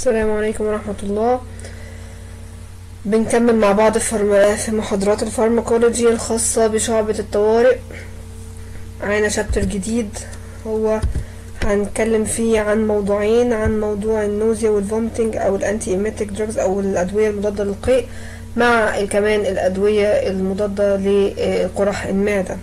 السلام عليكم ورحمة الله بنكمل مع بعض في في محاضرات الفارماكولوجي الخاصة بشعبة الطوارئ معانا شابتر جديد هو هنتكلم فيه عن موضوعين عن موضوع النوزيا والفومتنج او الانتي ايميتيك دراجز او الادوية المضادة للقيء مع كمان الادوية المضادة لقرح المعدة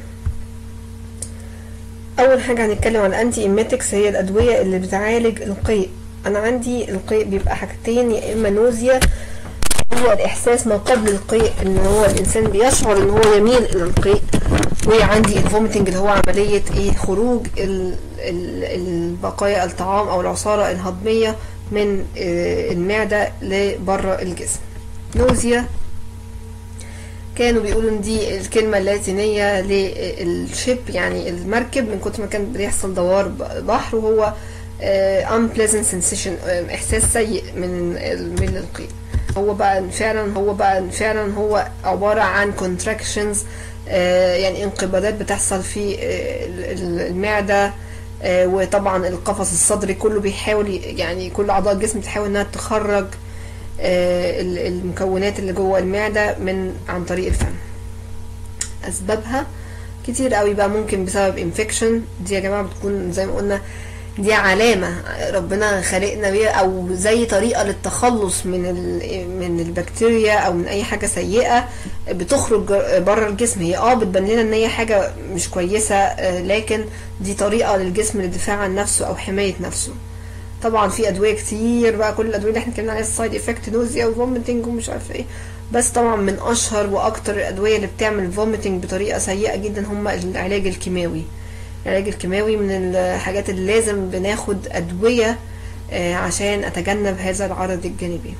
اول حاجة هنتكلم عن الانتي ايميتكس هي الادوية اللي بتعالج القيء انا عندي القيء بيبقى حاجتين يا اما نوزيا هو الاحساس ما قبل القيء ان هو الانسان بيشعر ان هو يميل الى القيء وعندي الفوميتنج اللي هو عملية ايه خروج ال ال البقايا الطعام او العصارة الهضمية من المعدة لبره الجسم نوزيا كانوا بيقولوا ان دي الكلمة اللاتينية للشيب يعني المركب من كتر ما كان بيحصل دوار بحر وهو unpleasant sensation احساس سيء من من القيء هو بقى فعلا هو بقى فعلا هو عبارة عن contractions يعني انقباضات بتحصل في المعدة وطبعا القفص الصدري كله بيحاول يعني كل اعضاء الجسم بتحاول انها تخرج المكونات اللي جوه المعدة من عن طريق الفم اسبابها كتير قوي بقى ممكن بسبب انفكشن دي يا جماعة بتكون زي ما قلنا دي علامة ربنا خلقنا بيها او زي طريقة للتخلص من من البكتيريا او من اي حاجة سيئة بتخرج بره الجسم هي اه بتبان لنا ان هي حاجة مش كويسة لكن دي طريقة للجسم للدفاع عن نفسه او حماية نفسه طبعا في ادويه كتير بقى كل الادويه اللي احنا اتكلمنا عليها السايد افكت نوزيا وفوميتنج ومش عارفه ايه بس طبعا من اشهر واكتر الادويه اللي بتعمل فوميتنج بطريقه سيئه جدا هم العلاج الكيماوي العلاج الكيماوي من الحاجات اللي لازم بناخد ادويه آه عشان اتجنب هذا العرض الجانبي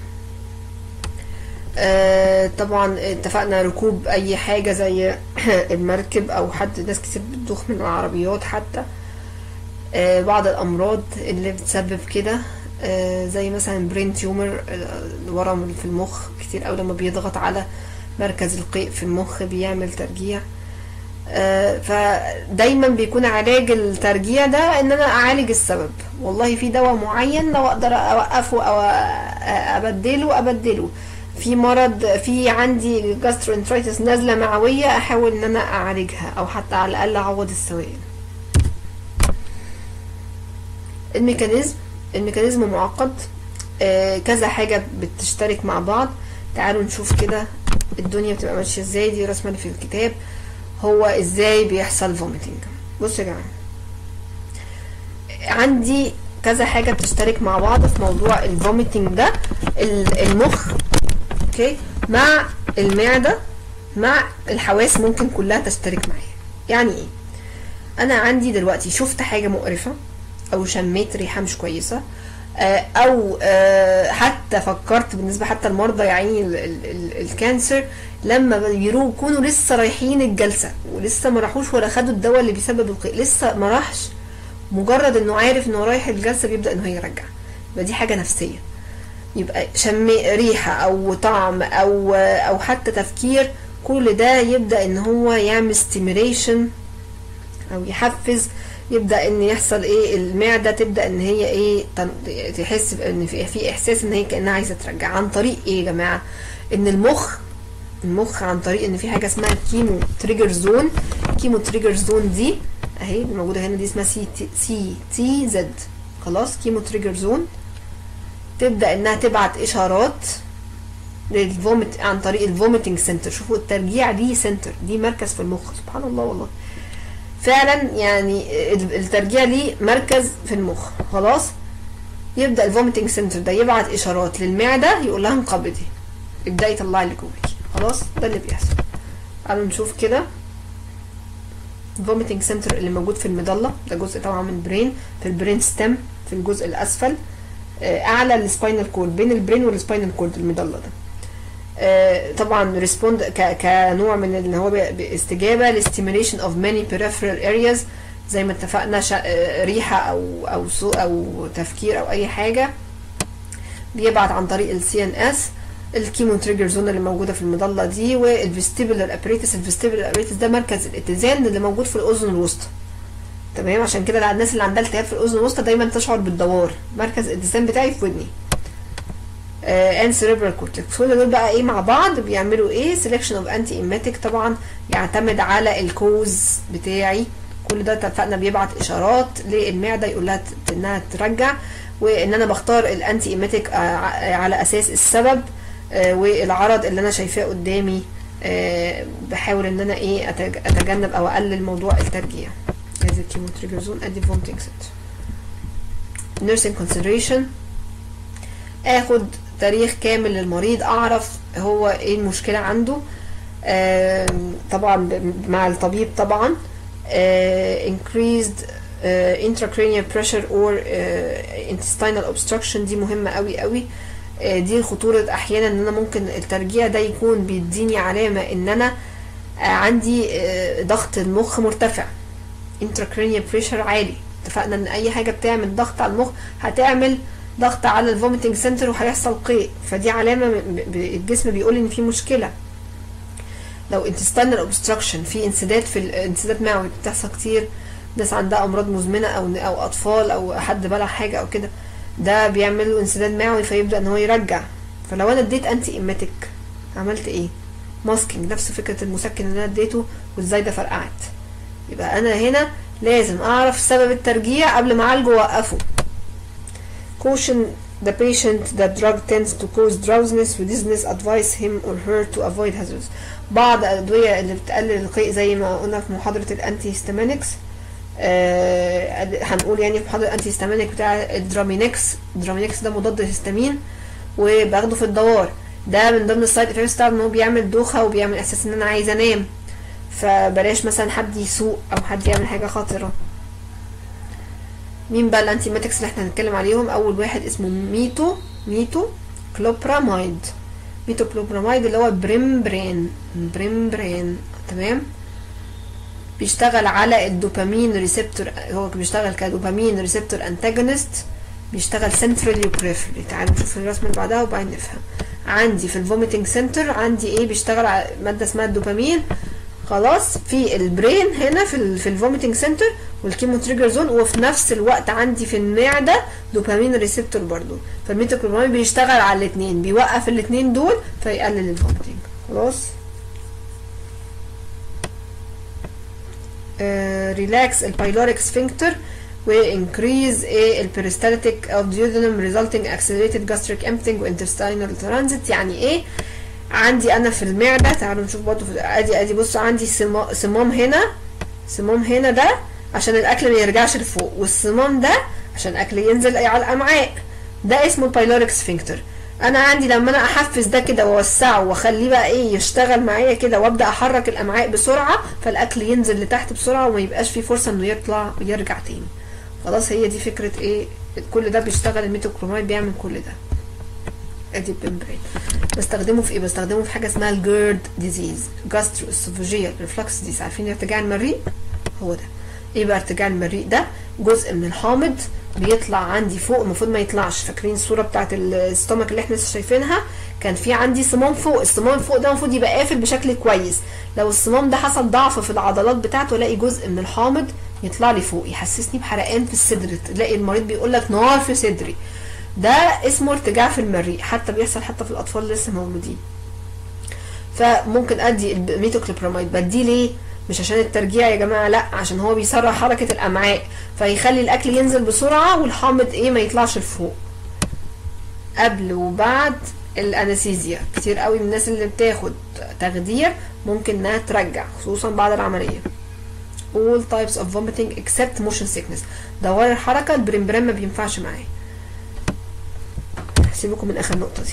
آه طبعا اتفقنا ركوب اي حاجه زي المركب او حد ناس كتير بتدوخ من العربيات حتى آه بعض الامراض اللي بتسبب كده آه زي مثلا برين تيومر الورم في المخ كتير قوي لما بيضغط على مركز القيء في المخ بيعمل ترجيع آه فدايما بيكون علاج الترجيع ده ان انا اعالج السبب والله في دواء معين لو اقدر اوقفه او ابدله ابدله في مرض في عندي جاسترونترايتس نازله معويه احاول ان انا اعالجها او حتى على الاقل اعوض السوائل الميكانيزم الميكانيزم معقد آه كذا حاجة بتشترك مع بعض تعالوا نشوف كده الدنيا بتبقى ماشية ازاي دي رسمة في الكتاب هو ازاي بيحصل فوميتنج بصوا يا جماعة عندي كذا حاجة بتشترك مع بعض في موضوع الفوميتنج ده المخ اوكي مع المعدة مع الحواس ممكن كلها تشترك معايا يعني ايه انا عندي دلوقتي شفت حاجة مقرفة او شميت ريحه مش كويسه او حتى فكرت بالنسبه حتى المرضى يعني الكانسر لما يكونوا لسه رايحين الجلسه ولسه ما راحوش ولا خدوا الدواء اللي بيسبب القيء لسه ما راحش مجرد انه عارف انه رايح الجلسه بيبدا انه يرجع يبقى دي حاجه نفسيه يبقى شم ريحه او طعم او او حتى تفكير كل ده يبدا ان هو يعمل ستيميليشن او يحفز يبدا ان يحصل ايه المعده تبدا ان هي ايه تحس ان في, في احساس ان هي كانها عايزه ترجع عن طريق ايه يا جماعه ان المخ المخ عن طريق ان في حاجه اسمها كيمو تريجر زون كيمو تريجر زون دي اهي الموجوده هنا دي اسمها سي تي سي تي زد خلاص كيمو تريجر زون تبدا انها تبعت اشارات للفوميت عن طريق الفوميتنج سنتر شوفوا الترجيع دي سنتر دي مركز في المخ سبحان الله والله فعلا يعني الترجيع ليه مركز في المخ خلاص يبدا الفوميتنج سنتر ده يبعت اشارات للمعده يقول لها انقبضي ابداي طلعي اللي جواكي خلاص ده اللي بيحصل تعالوا نشوف كده الفوميتنج سنتر اللي موجود في المظله ده جزء طبعا من البرين في البرين ستيم في الجزء الاسفل اعلى السباينال كورد بين البرين والسباينال كورد المظله ده طبعا ريسبوند كنوع من اللي هو استجابه لاستيميليشن اوف ماني peripheral areas زي ما اتفقنا ريحه او او او تفكير او اي حاجه بيبعت عن طريق السي ان اس الكيمو تريجر زون اللي موجوده في المظله دي والفيستيبولار ابريتس الفيستيبولار ابريتس ده مركز الاتزان اللي موجود في الاذن الوسطى تمام عشان كده الناس اللي عندها التهاب في الاذن الوسطى دايما تشعر بالدوار مركز الاتزان بتاعي في ودني and cerebral cortex كل دول بقى ايه مع بعض بيعملوا ايه selection of anti emetic طبعا يعتمد على الكوز بتاعي كل ده اتفقنا بيبعت اشارات للمعده يقول لها انها ترجع وان انا بختار الانتي ايميتيك على اساس السبب والعرض اللي انا شايفاه قدامي بحاول ان انا ايه اتجنب او اقلل موضوع الترجيع ادي الكيمو تريجر زون ادي فومتنج سيت nursing consideration اخد تاريخ كامل للمريض اعرف هو ايه المشكله عنده طبعا مع الطبيب طبعا increased intracranial pressure or intestinal obstruction دي مهمه قوي قوي دي خطورة احيانا ان انا ممكن الترجيع ده يكون بيديني علامة ان انا عندي ضغط المخ مرتفع intracranial pressure عالي اتفقنا ان اي حاجة بتعمل ضغط على المخ هتعمل ضغط على الفوميتنج سنتر وهيحصل قيء فدي علامة الجسم بيقول ان في مشكلة لو intestinal obstruction في انسداد في الانسداد معوي بتحصل كتير ناس عندها امراض مزمنة او او اطفال او حد بلع حاجة او كده ده بيعمل له انسداد معوي فيبدا ان هو يرجع فلو انا اديت انتي ايماتيك عملت ايه ماسكينج نفس فكره المسكن اللي انا اديته وازاي ده فرقعت يبقى انا هنا لازم اعرف سبب الترجيع قبل ما اعالجه واوقفه caution the patient that drug tends to cause drowsiness و dizziness advise him or her to avoid hazards بعض الادويه اللي بتقلل القيء زي ما قلنا في محاضره الانتي هيستامينكس آه هنقول يعني في محاضره الانتي هيستامينيك بتاع الدرامينكس الدرامينكس ده مضاد هيستامين وباخده في الدوار ده من ضمن السايد افكتس بتاعه ان هو بيعمل دوخه وبيعمل احساس ان انا عايزه انام فبلاش مثلا حد يسوق او حد يعمل حاجه خطره مين بقى الانتي ماتكس اللي احنا هنتكلم عليهم اول واحد اسمه ميتو ميتو كلوبرامايد ميتو كلوبرامايد اللي هو بريمبرين بريمبرين تمام بيشتغل على الدوبامين ريسبتور هو بيشتغل كدوبامين ريسبتور انتاجونست بيشتغل سنترالي وبريفرالي تعالوا نشوف الرسمه اللي بعدها وبعدين نفهم عندي في الفوميتنج سنتر عندي ايه بيشتغل على ماده اسمها الدوبامين خلاص في البرين هنا في ال في الفوميتنج سنتر والكيمو تريجر زون وفي نفس الوقت عندي في المعده دوبامين ريسبتور برضو فالميتوكلوبرامين بيشتغل على الاثنين بيوقف الاثنين دول فيقلل الفوميتنج خلاص ريلاكس البايلوريك سفنكتر وانكريز ايه البيريستالتيك او duodenum resulting accelerated gastric emptying وintestinal transit يعني ايه عندي انا في المعده تعالوا نشوف برضه في ادي ادي بصوا عندي صمام هنا صمام هنا ده عشان الاكل ما يرجعش لفوق والصمام ده عشان الاكل ينزل على الامعاء ده اسمه البايلوريك سفنكتر انا عندي لما انا احفز ده كده واوسعه واخليه بقى ايه يشتغل معايا كده وابدا احرك الامعاء بسرعه فالاكل ينزل لتحت بسرعه وما يبقاش فيه فرصه انه يطلع ويرجع تاني خلاص هي دي فكره ايه كل ده بيشتغل الميتوكرومايد بيعمل كل ده ادي البمبرين بستخدمه في ايه بستخدمه في حاجه اسمها الجيرد ديزيز جاسترو اسوفاجيال ريفلكس ديز عارفين ارتجاع المريء هو ده ايه بقى ارتجاع المريء ده جزء من الحامض بيطلع عندي فوق المفروض ما يطلعش فاكرين الصوره بتاعت الاستومك اللي احنا لسه شايفينها كان في عندي صمام فوق الصمام فوق ده المفروض يبقى قافل بشكل كويس لو الصمام ده حصل ضعف في العضلات بتاعته الاقي جزء من الحامض يطلع لي فوق يحسسني بحرقان في الصدر تلاقي المريض بيقول لك نار في صدري ده اسمه ارتجاع في المريء حتى بيحصل حتى في الاطفال اللي لسه مولودين فممكن ادي الميتوكلوبراميد بديه ليه مش عشان الترجيع يا جماعه لا عشان هو بيسرع حركه الامعاء فيخلي الاكل ينزل بسرعه والحامض ايه ما يطلعش لفوق قبل وبعد الانستيزيا كتير قوي من الناس اللي بتاخد تخدير ممكن انها ترجع خصوصا بعد العمليه all types of vomiting except motion sickness دوار الحركه البرمبرام ما بينفعش معاه سيبكم من اخر نقطه دي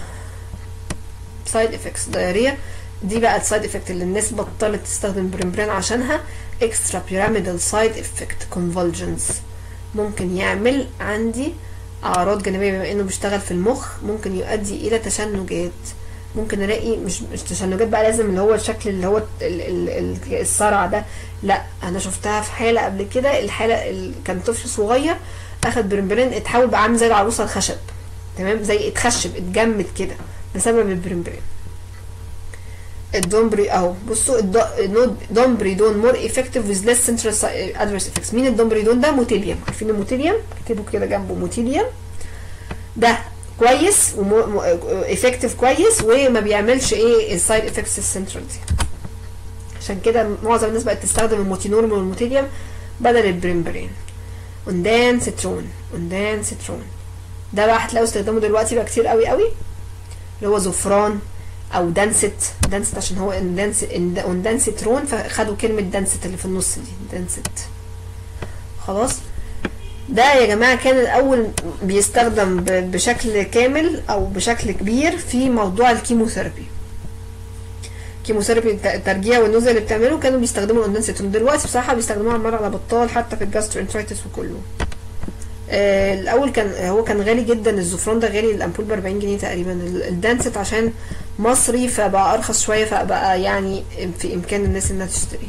سايد افكتس دايريا دي بقى السايد افكت اللي الناس بطلت تستخدم برمبرين عشانها اكسترا بيراميدال سايد افكت كونفولجنز ممكن يعمل عندي اعراض جانبيه بما انه بيشتغل في المخ ممكن يؤدي الى تشنجات ممكن الاقي مش مش تشنجات بقى لازم اللي هو الشكل اللي هو ال ال ال الصرع ده لا انا شفتها في حاله قبل كده الحاله كان طفل صغير اخد برمبرين اتحول بقى عامل زي العروسه الخشب تمام زي اتخشب اتجمد كده بسبب البرمبرين الدومبري اهو بصوا الدومبريدون مور افكتيف ويز ليس سنترال ادفيرس افكتس مين الدومبريدون ده موتيليوم عارفين الموتيليوم اكتبوا كده جنبه موتيليوم ده كويس وافكتيف كويس وما بيعملش ايه السايد افكتس السنترال دي عشان كده معظم الناس بقت تستخدم الموتينورم والموتيليوم بدل البريمبرين اوندان سيترون اوندان سيترون ده بقى هتلاقوا استخدامه دلوقتي بقى كتير قوي قوي اللي هو زفران او دانست دانست عشان هو اندانس اندانسترون فخدوا كلمة دانست اللي في النص دي دانست خلاص ده يا جماعة كان الأول بيستخدم ب- بشكل كامل أو بشكل كبير في موضوع الكيموثيرابي كيموثيرابي الت- الترجيع والنزل اللي بتعمله كانوا بيستخدموا الاندنسيتون دلوقتي بصراحة بيستخدموها عمال على بطال حتى في الجاسترونترايتس وكله آه، الاول كان هو كان غالي جدا الزفران ده غالي الامبول ب 40 جنيه تقريبا ال- الدانست عشان مصري فبقى ارخص شويه فبقى يعني في امكان الناس انها تشتريه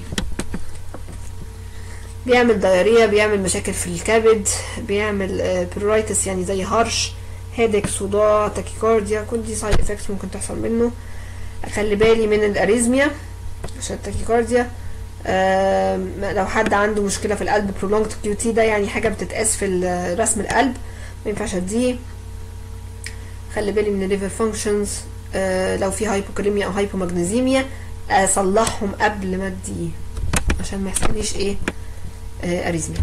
بيعمل دايريا بيعمل مشاكل في الكبد بيعمل بيرورايتس يعني زي هرش هيدك صداع تاكيكارديا كل دي سايد افكتس ممكن تحصل منه اخلي بالي من الاريزميا عشان التاكيكارديا آم، لو حد عنده مشكله في القلب prolonged QT ده يعني حاجه بتتقاس في ال- رسم القلب ما ينفعش اديه خلي بالي من الليفر فانكشنز لو في هايبوكاليميا او هايبومagnesemia اصلحهم قبل ما اديه عشان ما يحصليش ايه آه، اريزميا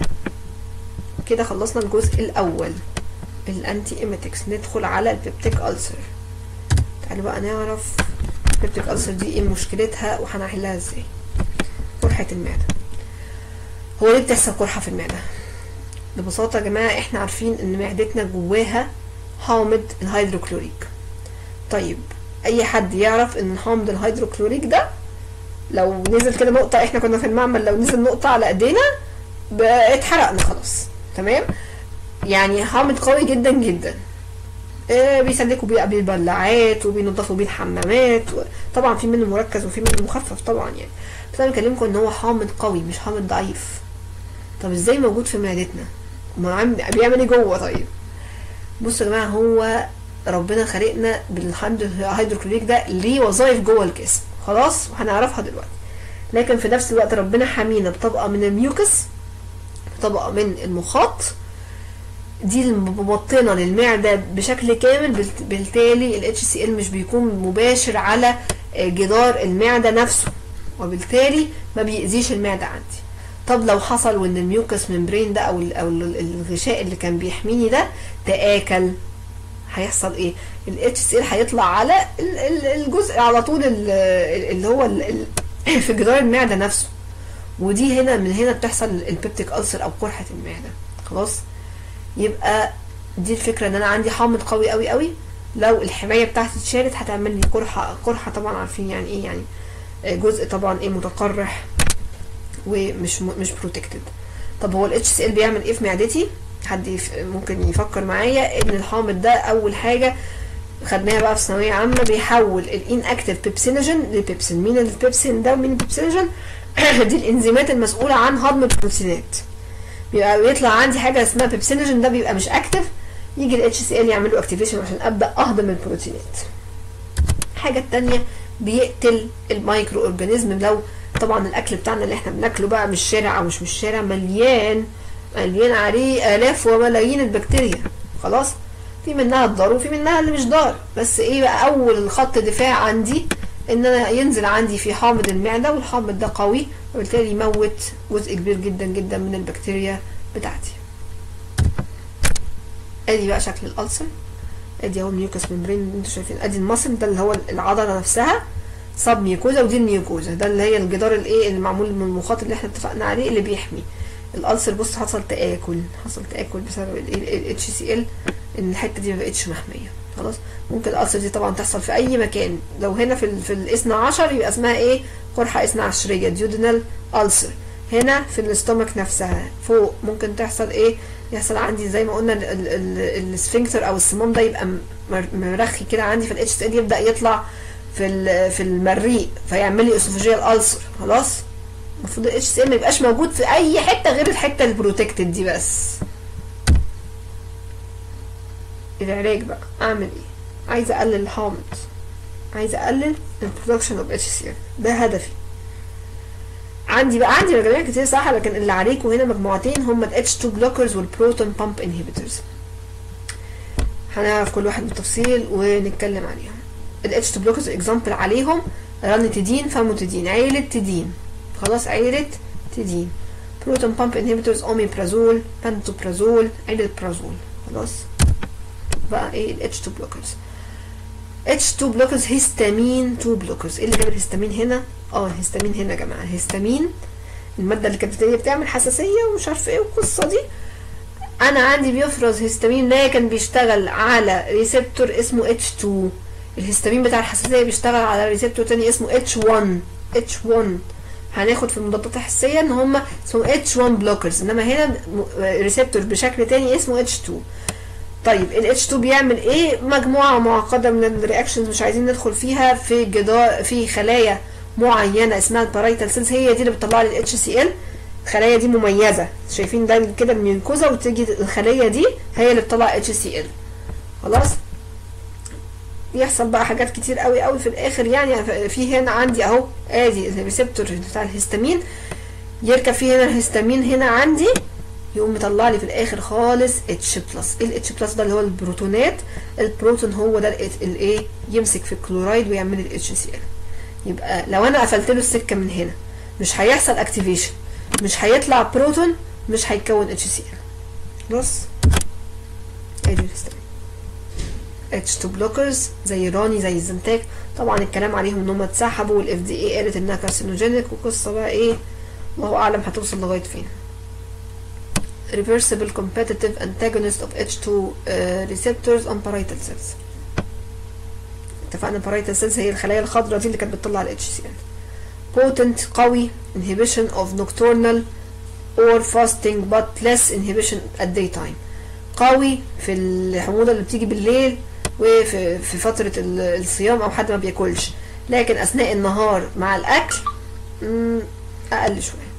كده خلصنا الجزء الاول الانتي ايميتكس ندخل على البيبتيك ألسر تعالوا بقى نعرف البيبتيك ألسر دي ايه مشكلتها وهنحلها ازاي قرحة المعدة هو ليه بتحصل قرحة في المعدة ببساطة يا جماعة احنا عارفين ان معدتنا جواها حامض الهيدروكلوريك طيب اي حد يعرف ان حامض الهيدروكلوريك ده لو نزل كده نقطة احنا كنا في المعمل لو نزل نقطة على ايدينا ب- اتحرقنا خلاص تمام يعني حامض قوي جدا جدا آه، بيسلكوا بيه بالبلاعات وبينضفوا بيه الحمامات و... طبعا في منه مركز وفي منه مخفف طبعا يعني بس انا بكلمكم ان هو حامض قوي مش حامض ضعيف طب ازاي موجود في معدتنا ما عم بيعمل ايه جوه طيب بصوا يا جماعه هو ربنا خلقنا بالحمض الهيدروكلوريك ده ليه وظائف جوه الجسم خلاص وهنعرفها دلوقتي لكن في نفس الوقت ربنا حامينا بطبقه من الميوكس بطبقه من المخاط دي المبطنه للمعده بشكل كامل بالت- بالتالي ال HCl مش بيكون مباشر على آه، جدار المعده نفسه وبالتالي ما بيأذيش المعده عندي طب لو حصل وان الميوكس ممبرين ده او ال او ال- الغشاء اللي كان بيحميني ده تآكل هيحصل ايه ال HCl هيطلع على ال- ال- الجزء على طول ال- اللي هو ال- ال- في جدار المعده نفسه ودي هنا من هنا بتحصل البيبتيك ألسر او قرحه المعده خلاص يبقى دي الفكره ان انا عندي حامض قوي قوي قوي لو الحمايه بتاعتي اتشالت هتعمل لي قرحه قرحه طبعا عارفين يعني ايه يعني آه، جزء طبعا ايه متقرح ومش م- مش بروتكتد طب هو الاتش سي ال بيعمل ايه في معدتي حد يف... ممكن يفكر معايا ان الحامض ده اول حاجه خدناها بقى في ثانويه عامه بيحول الان اكتف بيبسينوجين لبيبسين مين البيبسين ده ومين البيبسينوجين دي الانزيمات المسؤوله عن هضم البروتينات بيبقى بيطلع عندي حاجه اسمها بيبسينوجين ده بيبقى مش اكتف يجي الاتش سي ال يعمل له اكتيفيشن عشان ابدا اهضم البروتينات الحاجه التانية بيقتل المايكرو اورجانيزم لو طبعا الاكل بتاعنا اللي احنا بناكله بقى مش شارع او مش مش شارع مليان مليان عليه الاف وملايين البكتيريا خلاص في منها الضار وفي منها اللي مش ضار بس ايه بقى اول خط دفاع عندي ان انا ينزل عندي في حامض المعده والحامض ده قوي وبالتالي يموت جزء كبير جدا جدا من البكتيريا بتاعتي ادي بقى شكل الالسر ادي اهو الميوكس ممبرين اللي انتوا شايفين ادي المصل ده اللي هو العضله نفسها صاب ميوكوزا ودي الميوكوزا ده اللي هي الجدار الايه اللي معمول من المخاط اللي احنا اتفقنا عليه اللي بيحمي الالسر بص حصل تاكل حصل تاكل بسبب الاتش سي ال ان الحته دي ما بقتش محميه خلاص ممكن الالسر دي طبعا تحصل في اي مكان لو هنا في ال في الاثنى عشر يبقى اسمها ايه قرحه اثنى عشريه ديودينال السر هنا في الاستومك نفسها فوق ممكن تحصل ايه يحصل عندي زي ما قلنا ال- ال- ال- السفنكتر او الصمام ده يبقى م- مر- مرخي كده عندي في الاتش سي ال يبدا يطلع في ال- في المريء فيعمل لي اسوفاجيال السر خلاص المفروض الاتش سي ال ما يبقاش موجود في اي حته غير الحته البروتكتد دي بس العلاج بقى اعمل ايه عايزه اقلل الحامض عايزه اقلل البرودكشن اوف اتش سي ال ده هدفي عندي بقى عندي مجاميع كتير صح لكن اللي عليكم هنا مجموعتين هما ال H2 blockers وال proton pump inhibitors هنعرف كل واحد بالتفصيل ونتكلم عليهم ال H2 blockers اكزامبل عليهم رانيتيدين فاموتيدين عيلة تيدين خلاص عيلة تيدين بروتون بامب انهبيتورز اوميبرازول بانتوبرازول عيلة برازول خلاص بقى ايه ال H2 blockers H2 blockers هيستامين 2 blockers ايه اللي جاب الهيستامين هنا اه الهيستامين هنا يا جماعه الهيستامين الماده اللي كانت بتعمل حساسيه ومش عارفه ايه والقصه دي انا عندي بيفرز هيستامين لكن بيشتغل على ريسبتور اسمه H2 الهيستامين بتاع الحساسيه بيشتغل على ريسبتور تاني اسمه H1 H1 هناخد في المضادات الحسيه ان هم اسمهم H1 بلوكرز انما هنا ريسبتور بشكل تاني اسمه H2 طيب ال H2 بيعمل ايه مجموعه معقده من الرياكشنز مش عايزين ندخل فيها في جدار في خلايا معينه اسمها البارايتال سيلز هي دي اللي بتطلع لي ال HCl الخلايا دي مميزه شايفين ده كده الميوكوزا وتيجي الخليه دي هي اللي بتطلع HCl خلاص يحصل بقى حاجات كتير قوي قوي في الاخر يعني في هنا عندي اهو ادي الريسبتور بتاع الهستامين يركب فيه هنا الهستامين هنا عندي يقوم مطلع لي في الاخر خالص اتش بلس ايه الاتش بلس ده اللي هو البروتونات البروتون هو ده الايه يمسك في الكلورايد ويعمل الاتش سي ال يبقى لو انا قفلت له السكه من هنا مش هيحصل اكتيفيشن مش هيطلع بروتون مش هيتكون اتش سي ال خلاص ادي الهستامين H2 بلوكرز زي راني زي الزنتاك طبعا الكلام عليهم ان هم اتسحبوا والاف دي اي قالت انها كارسينوجينيك وقصه بقى ايه الله اعلم هتوصل لغايه فين reversible competitive antagonist of H2 uh, receptors on parietal cells اتفقنا parietal cells هي الخلايا الخضراء دي اللي كانت بتطلع ال HCl potent قوي inhibition of nocturnal or fasting but less inhibition at daytime قوي في الحموضه اللي بتيجي بالليل وفي في فتره الصيام او حد ما بياكلش لكن اثناء النهار مع الاكل اقل شويه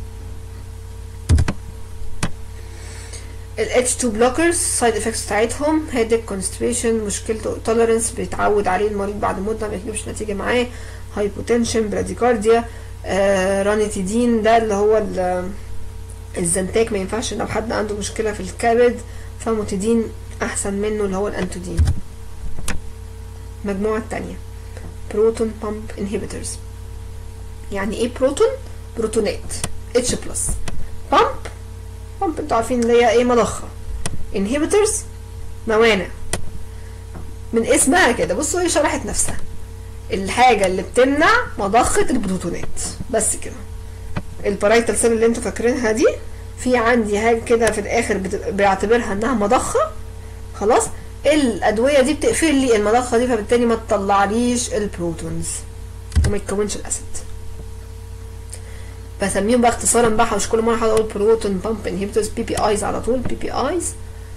ال H2 blockers سايد افكتس بتاعتهم headache constipation مشكلته tolerance بيتعود عليه المريض بعد مده ما يجيبش نتيجه معاه هايبوتنشن براديكارديا آه رانيتيدين ده اللي هو الزنتاك ما ينفعش لو حد عنده مشكله في الكبد فموتيدين احسن منه اللي هو الانتودين المجموعه الثانيه بروتون بامب انهبيتورز يعني ايه بروتون بروتونات اتش بلس بامب بامب انتوا عارفين اللي هي ايه مضخه انهبيتورز موانع من اسمها كده بصوا هي شرحت نفسها الحاجه اللي بتمنع مضخه البروتونات بس كده البرايتال سيل اللي انتوا فاكرينها دي في عندي حاجه كده في الاخر بيعتبرها انها مضخه خلاص الادويه دي بتقفل لي المضخه دي فبالتالي ما تطلعليش البروتونز وما يتكونش الاسيد بسميهم بقى اختصارا بقى مش كل مره هقعد اقول بروتون بامب انهبيتورز بي بي ايز على طول بي بي ايز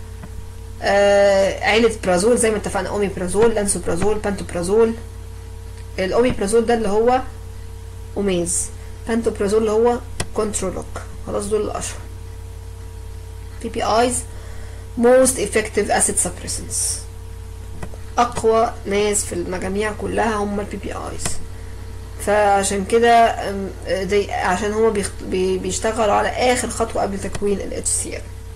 آه عيلة برازول زي ما اتفقنا اومي برازول لانسوبرازول بانتوبرازول الاوميبرازول ده اللي هو اوميز بانتوبرازول اللي هو كنترولوك خلاص دول الاشهر بي بي ايز most effective acid suppressants اقوى ناس في المجاميع كلها هم البي بي ايز فعشان كده دي عشان هما بيشتغلوا على اخر خطوه قبل تكوين ال HCl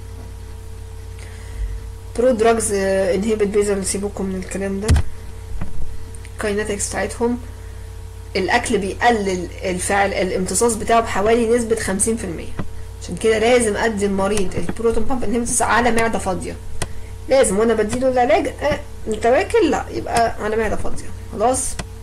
برو دراجز انهبت بيزل سيبوكم من الكلام ده كايناتكس بتاعتهم الاكل بيقلل الفعل الامتصاص بتاعه بحوالي نسبه 50% عشان كده لازم ادي المريض البروتون بامب انهبيتورز على معده فاضيه لازم وانا بديله العلاج اه انت واكل لا يبقى على معده فاضيه خلاص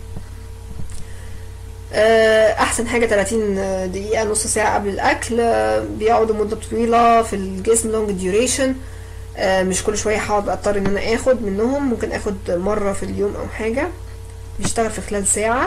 اه احسن حاجه 30 دقيقه نص ساعه قبل الاكل اه بيقعدوا مده طويله في الجسم لونج ديوريشن مش كل شويه هقعد اضطر ان انا اخد منهم ممكن اخد مره في اليوم او حاجه بيشتغل في خلال ساعه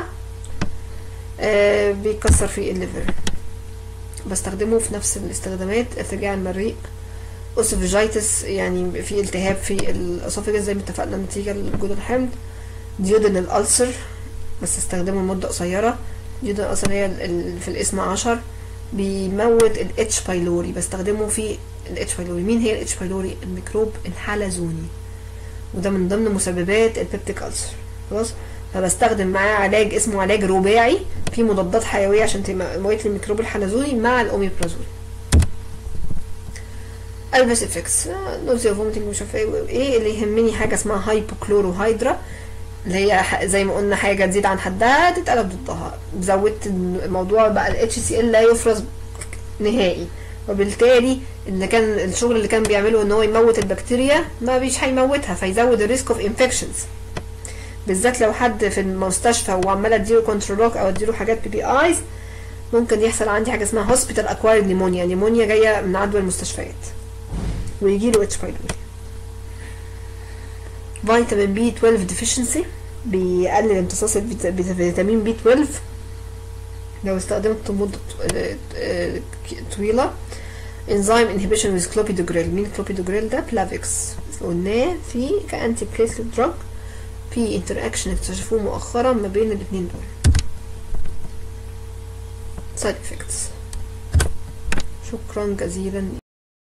بيكسر في الليفر بستخدمه في نفس الاستخدامات ارتجاع المريء اوسوفيجايتس يعني في التهاب في الاسوفيجس زي ما اتفقنا نتيجه لوجود الحمض ديودن الالسر بس استخدمه لمده قصيره ديودن الالسر هي في الاسم عشر بيموت الاتش بايلوري بستخدمه في الاتش بايلوري مين هي الاتش بايلوري الميكروب الحلزوني وده من ضمن مسببات البيبتيك ألسر خلاص فبستخدم معاه علاج اسمه علاج رباعي فيه مضادات حيويه عشان تموت الميكروب الحلزوني مع الاوميبرازول البس افكس نوزيا فومتنج مش عارفه ايه ايه اللي يهمني حاجه اسمها هايبوكلوروهيدرا اللي هي ح- زي ما قلنا حاجه تزيد عن حدها تتقلب ضدها زودت الموضوع بقى ال HCl لا يفرز نهائي وبالتالي اللي كان الشغل اللي كان بيعمله ان هو يموت البكتيريا ما بيش هيموتها فيزود الريسك اوف انفكشنز بالذات لو حد في المستشفى وعماله اديله كنترولوك او اديله حاجات بي بي ايز ممكن يحصل عندي حاجه اسمها هوسبيتال اكوايرد نيمونيا نيمونيا جايه من عدوى المستشفيات ويجي له اتش بايلوري فيتامين بي 12 ديفيشنسي بيقلل امتصاص الفيت- فيتامين بي 12 لو استخدمته مدة ط- آه، طويلة انزيم انهبيشن ويز كلوبيدوجريل مين كلوبيدوجريل ده بلافيكس قلناه في كانتي بليتلت دراج في انتر اكتشفوه مؤخرا ما بين الاثنين دول سايد افكتس شكرا جزيلا